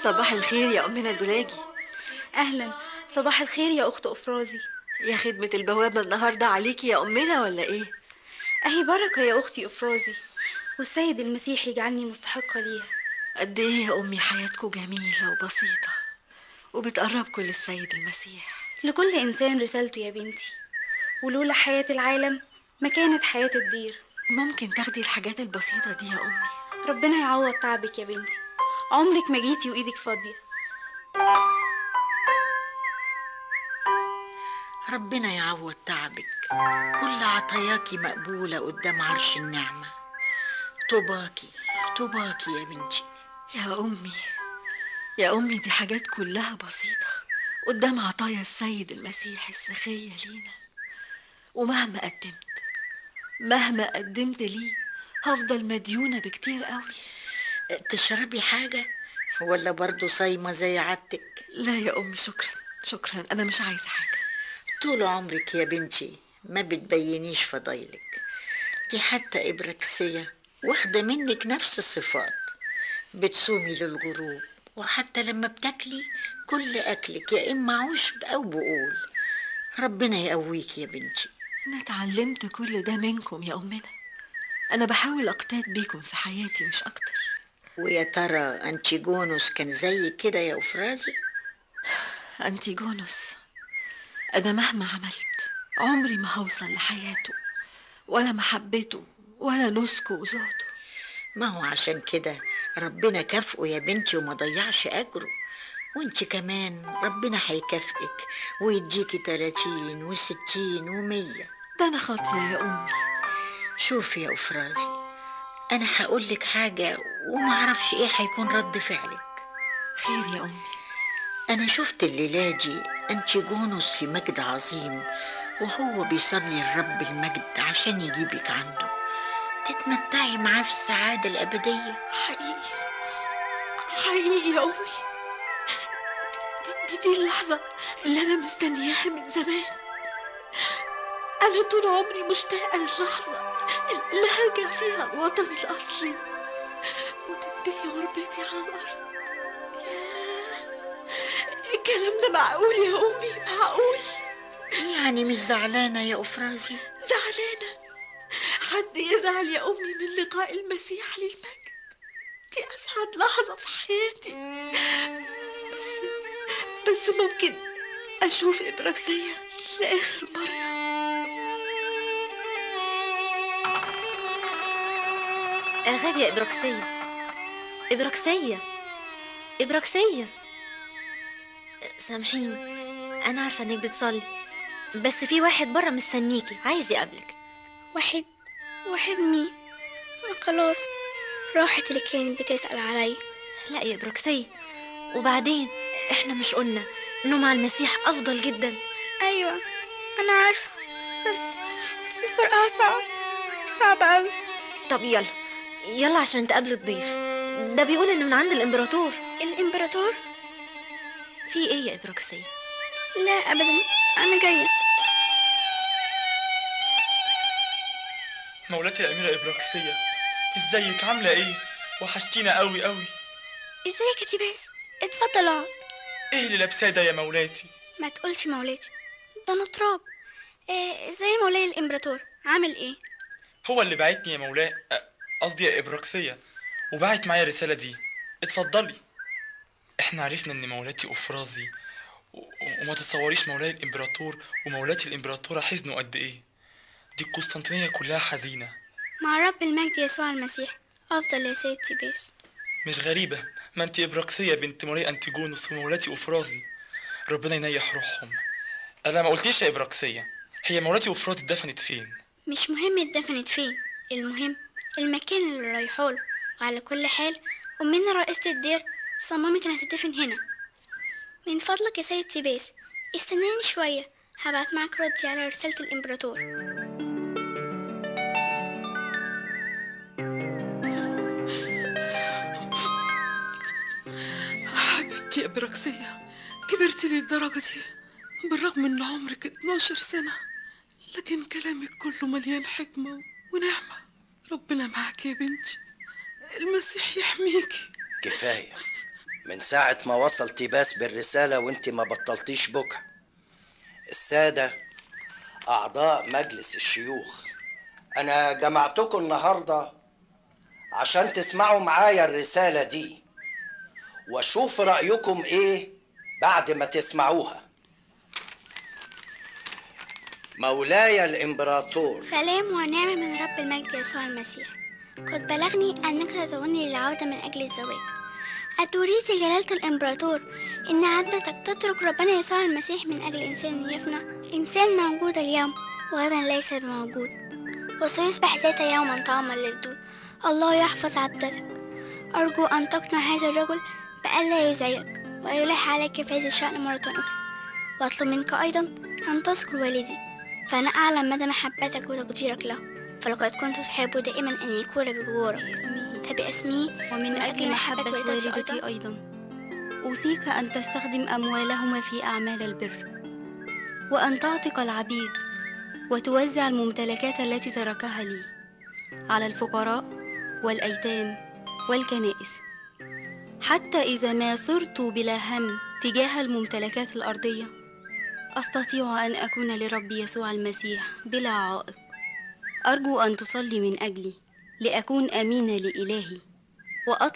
صباح الخير يا أمنا دلاجي أهلا صباح الخير يا أخت أفرازي يا خدمة البوابة النهاردة عليكي يا أمنا ولا إيه؟ أهي بركة يا أختي أفرازي والسيد المسيح يجعلني مستحقة ليها قد إيه يا أمي حياتكم جميلة وبسيطة وبتقربكم للسيد المسيح لكل إنسان رسالته يا بنتي ولولا حياة العالم ما كانت حياة الدير ممكن تاخدي الحاجات البسيطة دي يا أمي ربنا يعوض تعبك يا بنتي عمرك ما جيتي وإيدك فاضية ربنا يعوض تعبك كل عطاياكي مقبولة قدام عرش النعمة طوباكي طوباكي يا بنتي يا أمي يا أمي دي حاجات كلها بسيطة قدام عطايا السيد المسيح السخية لينا ومهما قدمت مهما قدمت ليه هفضل مديونة بكتير قوي تشربي حاجة ولا برضو صايمة زي عادتك لا يا أمي شكرا شكرا أنا مش عايزة حاجة طول عمرك يا بنتي ما بتبينيش فضايلك دي حتى إبركسية واخدة منك نفس الصفات بتصومي للغروب وحتى لما بتاكلي كل أكلك يا إما عشب أو بقول ربنا يقويك يا بنتي أنا اتعلمت كل ده منكم يا أمنا أنا بحاول أقتات بيكم في حياتي مش أكتر ويا ترى أنتيجونوس كان زي كده يا أفرازي أنتيجونوس أنا مهما عملت عمري ما هوصل لحياته ولا محبته ولا نسكه وزهده ما هو عشان كده ربنا كافئه يا بنتي وما ضيعش أجره وانت كمان ربنا هيكافئك ويديكي تلاتين وستين ومية ده أنا خاطية يا أمي شوفي يا أفرازي أنا هقولك حاجة ومعرفش إيه هيكون رد فعلك خير يا أمي أنا شفت الليلة دي أنتيجونوس في مجد عظيم وهو بيصلي الرب المجد عشان يجيبك عنده تتمتعي معاه في السعادة الأبدية حقيقي حقيقي يا أمي دي, دي, دي اللحظة اللي أنا مستنياها من زمان أنا طول عمري مشتاقة للحظة اللي هرجع فيها الوطن الأصلي وتنتهي غربتي على الأرض ياه الكلام ده معقول يا أمي معقول يعني مش زعلانة يا أفرازي زعلانة حد يزعل يا أمي من لقاء المسيح للمجد دي أسعد لحظة في حياتي بس بس ممكن أشوف إبراكسية لآخر مرة غبي يا إبراكسية إبراكسية إبراكسية سامحيني أنا عارفة إنك بتصلي بس في واحد بره مستنيكي عايز يقابلك واحد واحد مين خلاص راحت اللي كانت بتسأل عليا لا يا إبراكسية وبعدين إحنا مش قلنا إنه مع المسيح أفضل جدا أيوة أنا عارفة بس بس فرقها صعب صعب أوي طب يلا يلا عشان تقابل الضيف ده بيقول إنه من عند الإمبراطور الإمبراطور في إيه يا إبراكسية لا أبدا أنا جاية مولاتي الأميرة إبراكسية ازيك عاملة ايه؟ وحشتينا قوي قوي ازيك يا تيباس اتفضل اقعد ايه اللي لابساه ده يا مولاتي؟ ما تقولش مولاتي ده انا تراب آه زي مولاي الامبراطور عامل ايه هو اللي بعتني يا مولاي أ- قصدي يا إبراكسية وبعت معايا الرسالة دي اتفضلي احنا عرفنا ان مولاتي أفرازي و- وما تتصوريش مولاي الإمبراطور ومولاتي الإمبراطورة حزنوا قد ايه دي القسطنطينية كلها حزينة مع رب المجد يسوع المسيح افضل يا سيد تيباس مش غريبة ما انت إبراكسية بنت ماري أنتيجونوس ومولاتي أفرازي ربنا ينيح روحهم أنا ما قلتليش يا إبراكسية هي مولاتي أفرازي اتدفنت فين مش مهم اتدفنت فين المهم المكان اللي رايحاله وعلى كل حال أمنا رئيسة الدير صممت إنها تدفن هنا من فضلك يا سيد تيباس استناني شوية هبعت معك ردي على رسالة الإمبراطور حبيبتي يا إبراكسية كبرتي للدرجة دي بالرغم إن عمرك 12 سنة لكن كلامك كله مليان حكمة ونعمة ربنا معاك يا بنتي المسيح يحميكي كفاية من ساعة ما وصل تيباس بالرسالة وانت ما بطلتيش بكى السادة أعضاء مجلس الشيوخ أنا جمعتكم النهاردة عشان تسمعوا معايا الرسالة دي وأشوف رأيكم إيه بعد ما تسمعوها مولاي الإمبراطور سلام ونعمة من رب المجد يسوع المسيح قد بلغني أنك تدعوني للعودة من أجل الزواج أتريد جلالة الإمبراطور إن عادتك تترك ربنا يسوع المسيح من أجل إنسان يفنى إنسان موجود اليوم وغدا ليس بموجود وسيصبح ذات يوما طعاما للدود الله يحفظ عبدتك أرجو أن تقنع هذا الرجل بألا يزعجك ويلح عليك في هذا الشأن مرة أخرى وأطلب منك أيضا أن تذكر والدي فأنا أعلم مدى محبتك وتقديرك له فلقد كنت تحب دائما أن يكون بجوارك فباسمي ومن أجل محبة والدتي والدتي أيضا أوصيك أن تستخدم أموالهما في أعمال البر وأن تعتق العبيد وتوزع الممتلكات التي تركها لي على الفقراء والأيتام والكنائس حتى إذا ما صرت بلا هم تجاه الممتلكات الأرضية أستطيع أن أكون لربي يسوع المسيح بلا عائق أرجو أن تصلي من أجلي لأكون أمينة لإلهي وأطلب